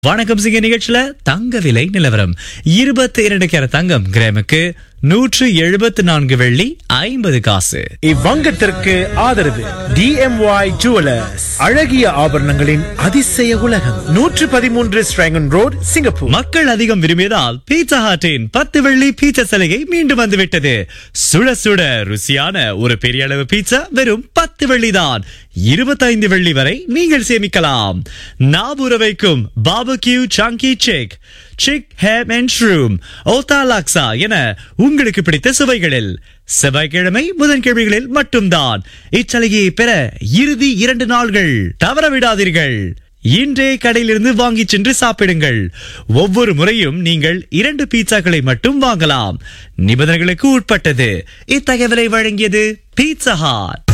வணக்கம் சிங்க நிகழ்ச்சியில தங்க விலை நிலவரம் இருபத்தி இரண்டு கேர தங்கம் கிராமுக்கு நூற்று எழுபத்தி நான்கு வெள்ளி ஐம்பது காசு இவ்வங்கத்திற்கு ஆதரவு டிஎம்ஒய் ஜுவலர்ஸ் அழகிய ஆபரணங்களின் அதிசய உலகம் நூற்று பதிமூன்று ஸ்ட்ராங்கன் ரோட் சிங்கப்பூர் மக்கள் அதிகம் விரும்பியதால் பீட்சா ஹாட்டின் பத்து வெள்ளி பீட்சா சலுகை மீண்டும் வந்துவிட்டது சுட சுட ருசியான ஒரு பெரிய அளவு பீட்சா வெறும் பத்து வெள்ளி தான் இருபத்தைந்து வெள்ளி வரை நீங்கள் சேமிக்கலாம் நாபுர வைக்கும் barbecue chunky chick chick ham and shroom ஓத்தா லாக்ஸா என உங்களுக்கு பிடித்த சுவைகளில் செவ்வாய்க்கிழமை புதன்கிழமைகளில் மட்டும்தான் இச்சலுகையை பெற இறுதி இரண்டு நாள்கள் தவற விடாதீர்கள் இன்றே கடையிலிருந்து வாங்கி சென்று சாப்பிடுங்கள் ஒவ்வொரு முறையும் நீங்கள் இரண்டு பீட்சாக்களை மட்டும் வாங்கலாம் நிபந்தனைகளுக்கு உட்பட்டது இத்தகவலை வழங்கியது பீட்சா ஹாட்